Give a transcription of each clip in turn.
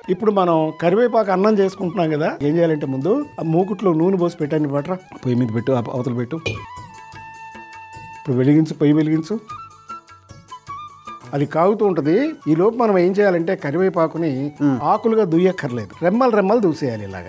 ఇప్పుడు మనం కరివేపాకు అన్నం చేసుకుంటున్నాం కదా ఏం చేయాలంటే ముందు ఆ మూకుట్లో నూనె పోసి పెట్టండి పట్రా పొయ్యి మీద పెట్టు ఆ- అవతల పెట్టు ఇప్పుడు వెలిగించు పొయ్యి వెలిగించు అది కాగుతూ ఉంటుంది ఈ లోపు మనం ఏం చేయాలంటే కరివేపాకుని ఆకులుగా దుయ్యక్కర్లేదు రెమ్మలు రెమ్మలు దూసేయాలి ఇలాగా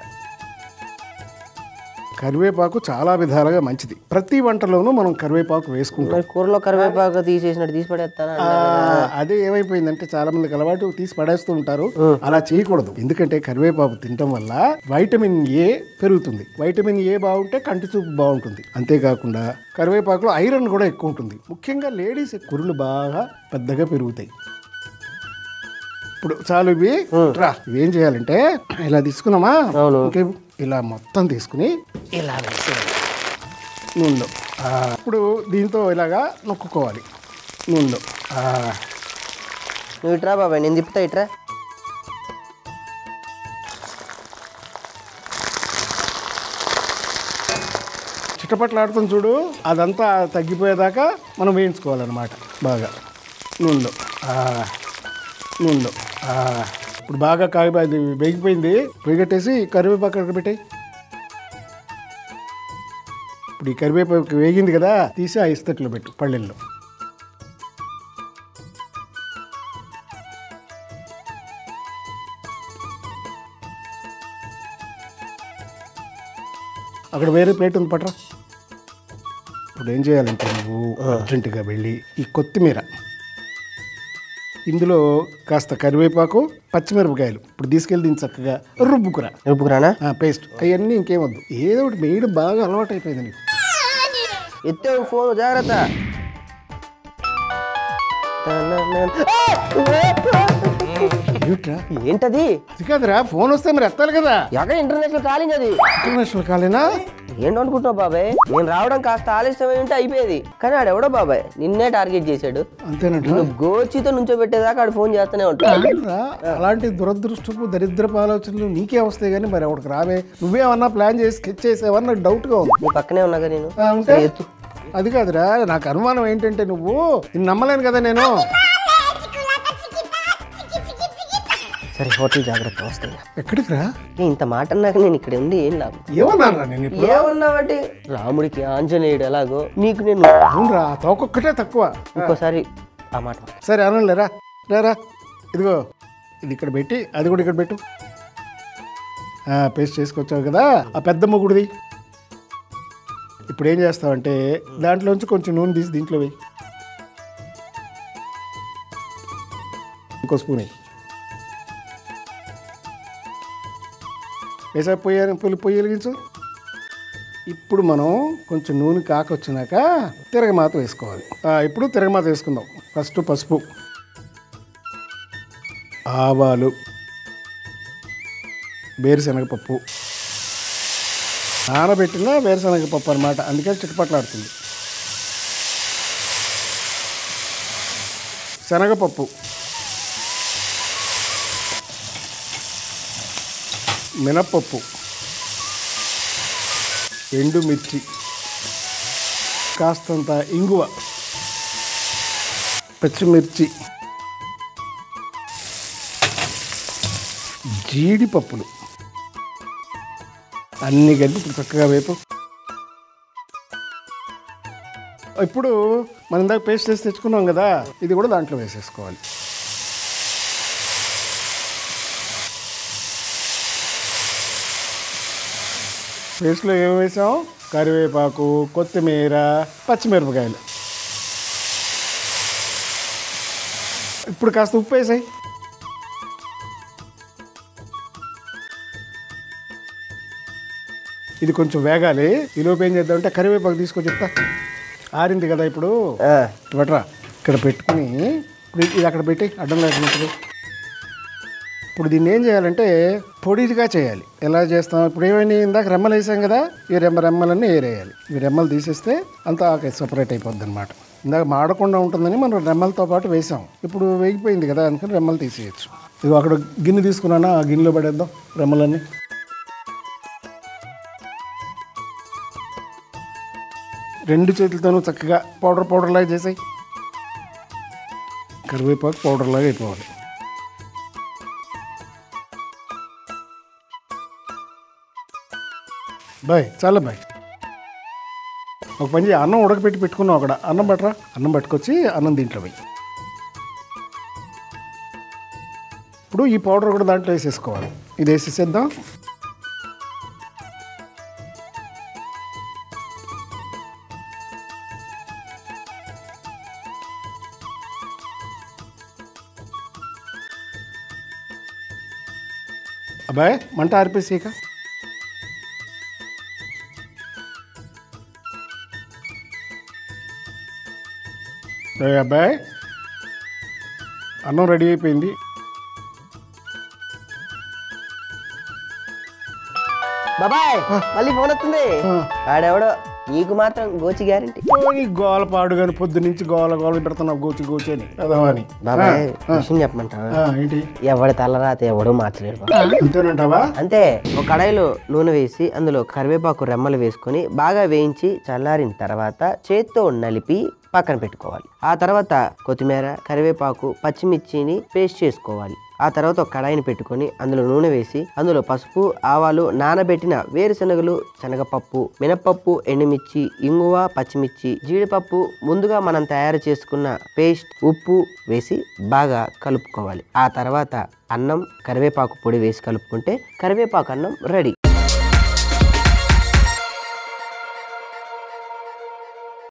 కరివేపాకు చాలా విధాలుగా మంచిది ప్రతి వంటలోనూ మనం కరివేపాకు వేసుకుంటాం మరి కూరలో కరివేపాకు తీసేసినట్టు తీసి పడేస్తానా ఆ, అదే ఏమైపోయిందంటే చాలా మందికి అలవాటు తీసి పడేస్తూ ఉంటారు అలా చేయకూడదు ఎందుకంటే కరివేపాకు తినటం వల్ల వైటమిన్ ఏ పెరుగుతుంది వైటమిన్ ఏ బాగుంటే కంటి చూపు బాగుంటుంది అంతేకాకుండా కరివేపాకులో ఐరన్ కూడా ఎక్కువ ఉంటుంది ముఖ్యంగా లేడీస్ కురులు బాగా పెద్దగా పెరుగుతాయి ఇప్పుడు చాలు ఇవి రా ఇవి ఏం చేయాలంటే ఇలా తీసుకున్నామా అవును. ఇంకే ఇలా మొత్తం తీసుకుని ఇలా వేసేయాలి నూనెలో ఆ, ఇప్పుడు దీంతో ఇలాగా నొక్కుకోవాలి నూనెలో ఆ, నువ్వు ఇట్రా బాబాయ్ నేను తిప్పుతా ఇట్రా చిట్టపట్లాడుతుంది చూడు అదంతా తగ్గిపోయేదాకా మనం వేయించుకోవాలన్నమాట బాగా నూనెలో ఆ, నూనెలో ఆ, ఇప్పుడు బాగా కాగిపోయింది వేగిపోయింది వేగట్టేసి కరివేపాకు అక్కడ పెట్టాయి ఇప్పుడు ఈ కరివేపాకు వేగింది కదా తీసి ఆ ఇస్తట్లో పెట్టు పళ్ళెల్లో అక్కడ వేరే ప్లేట్ ఉంది పట్రా ఇప్పుడు ఏం చేయాలంటే నువ్వు అర్జెంటుగా వెళ్ళి ఈ కొత్తిమీర ఇందులో కాస్త కరివేపాకు పచ్చిమిరపకాయలు ఇప్పుడు తీసుకెళ్ళి దీన్ని చక్కగా రుబ్బుకురా రుపుకురానా ఆ, పేస్ట్ అవన్నీ ఇంకేమొద్దు ఏదో ఒకటి వేయడం బాగా అలవాటు అయిపోయింది నీకు ఎత్తే ఫోన్ జాగ్రత్త ఏమిట్రా ఏంటది అది కాదురా ఫోన్ వస్తే మరి ఎత్తాలి కదా ఎక్కడ ఇంటర్నేషనల్ కాలింగ్ అది ఇంటర్నేషనల్ కాలేనా ఏంటనుకుంటున్నావు బాబాయ్ నేను రావడం కాస్త ఆలస్యమై ఉంటే అయిపోయేది కానీ ఆడెవడో బాబాయ్ నిన్నే టార్గెట్ చేశాడు అంతేనంట నువ్వు గోచితో నుంచో పెట్టేదాకా ఆడు ఫోన్ చేస్తూనే ఉంటాడు రా, అలాంటి దురదృష్టపు దరిద్రపు ఆలోచనలు నీకే వస్తాయి కానీ మరి ఒకటికి రావే నువ్వేమన్నా ప్లాన్ చేసి స్కెచ్ చేసేవన్నా డౌట్గా ఉంది నీ పక్కనే ఉన్నాగా నేను ఆ, ఉంటే సరే, ఎత్తు అది కాదురా నాకు అనుమానం ఏంటంటే నువ్వు నిన్ను నమ్మలేను కదా నేను సరే హోటల్ జాగ్రత్త వస్తాయి ఎక్కడికి రా నేను ఇంత మాట అన్నాక నేను ఇక్కడ ఉంది ఏం లాభం ఏమన్నాను రా నేను ఇప్పుడు ఏమన్నావంటే రాముడికి ఆంజనేయుడు ఎలాగో నీకు నేను అవునరా తోకొక్కటే తక్కువ ఇంకోసారి ఆ మాట సరే అనలేరా రా ఇదిగో ఇది ఇక్కడ పెట్టి అది కూడా ఇక్కడ పెట్టు పేస్ట్ చేసుకొచ్చావు కదా ఆ పెద్ద ముగుడిది ఇప్పుడు ఏం చేస్తావంటే దాంట్లోంచి కొంచెం నూనె తీసి దీంట్లో వేయి ఇంకో స్పూన్ వేయి వేసా పొయ్యి పొయ్యి పొయ్యి వెలిగించు ఇప్పుడు మనం కొంచెం నూనె కాకొచ్చినాక తిరగమాత వేసుకోవాలి ఆ, ఇప్పుడు తిరగమాత వేసుకుందాం ఫస్ట్ పసుపు ఆవాలు వేరుశనగపప్పు నానబెట్టిన వేరుశనగపప్పు అనమాట అందుకని చిటపట్లాడుతుంది శనగపప్పు మినప్పప్పు ఎండుమిర్చి కాస్తంత ఇంగువ పచ్చిమిర్చి జీడిపప్పులు అన్నీ కలిపి ఇప్పుడు చక్కగా వేపు ఇప్పుడు మనం ఇందాక పేస్ట్ చేసి తెచ్చుకున్నాం కదా ఇది కూడా దాంట్లో వేసేసుకోవాలి పేస్ట్లో ఏమి వేసాం కరివేపాకు కొత్తిమీర పచ్చిమిరపకాయలు ఇప్పుడు కాస్త ఉప్పు వేసాయి ఇది కొంచెం వేగాలి ఈలోపు ఏం చేద్దామంటే కరివేపాకు తీసుకొని చెప్తా ఆరింది కదా ఇప్పుడు ఆ, బట్రా ఇక్కడ పెట్టుకుని ఇప్పుడు ఇది అక్కడ పెట్టి అడ్డం లేకుండా ఇప్పుడు దీన్ని ఏం చేయాలంటే పొడిగా చేయాలి ఎలా చేస్తాం ఇప్పుడు ఏమైనా ఇందాక రెమ్మలు వేసాం కదా ఈ రెమ్మ రెమ్మలన్నీ ఏరేయాలి ఈ రెమ్మలు తీసేస్తే అంతా సపరేట్ అయిపోద్ది అనమాట ఇందాక మాడకుండా ఉంటుందని మనం రెమ్మలతో పాటు వేసాం ఇప్పుడు వేగిపోయింది కదా అందుకని రెమ్మలు తీసేయచ్చు ఇది అక్కడ గిన్నె తీసుకున్నానా ఆ గిన్నెలో పడేద్దాం రెమ్మలన్నీ రెండు చేతులతోనూ చక్కగా పౌడర్ పౌడర్ లాగా చేసాయి కరివేపాకు పౌడర్ లాగా అయిపోవాలి బాయ్ చాలా బాయ్ ఒక పని చేయి, అన్నం ఉడకపెట్టి పెట్టుకున్నావు అక్కడ అన్నం పట్టరా అన్నం పట్టుకొచ్చి అన్నం దీంట్లో పోయి ఇప్పుడు ఈ పౌడర్ కూడా దాంట్లో వేసేసుకోవాలి ఇది వేసేసేద్దాం అబ్బాయి మంట ఆర్పేసి ఇక ఏయ్ అబ్బాయి అన్నం రెడీ అయిపోయింది బాబాయ్ మళ్ళీ ఫోన్ వస్తుంది ఆ. ఆడెవడో నీకు మాత్రం గోచి గ్యారంటీ ఓ, నీ గోల పాడు కానీ పొద్దు నుంచి గోల గోల పెడుతున్నావు గోచి గోచి అని అదవని బాబాయ్ విషయం చెప్పమంటావా ఏంటి ఎవడి తలరాత ఎవడో మార్చలేడు బాబాయ్. అంతేనంటావా అంతే ఒక కడాయిలో నూనె వేసి అందులో కరివేపాకు రెమ్మలు వేసుకొని బాగా వేయించి చల్లారిన తర్వాత చేత్తో నలిపి పక్కన పెట్టుకోవాలి ఆ తర్వాత కొత్తిమీర కరివేపాకు పచ్చిమిర్చిని పేస్ట్ చేసుకోవాలి ఆ తర్వాత ఒక కడాయిని పెట్టుకొని అందులో నూనె వేసి అందులో పసుపు ఆవాలు నానబెట్టిన వేరుశనగలు శనగపప్పు మినపప్పు ఎండుమిర్చి ఇంగువ పచ్చిమిర్చి జీడిపప్పు ముందుగా మనం తయారు చేసుకున్న పేస్ట్ ఉప్పు వేసి బాగా కలుపుకోవాలి ఆ తర్వాత అన్నం కరివేపాకు పొడి వేసి కలుపుకుంటే కరివేపాకు అన్నం రెడీ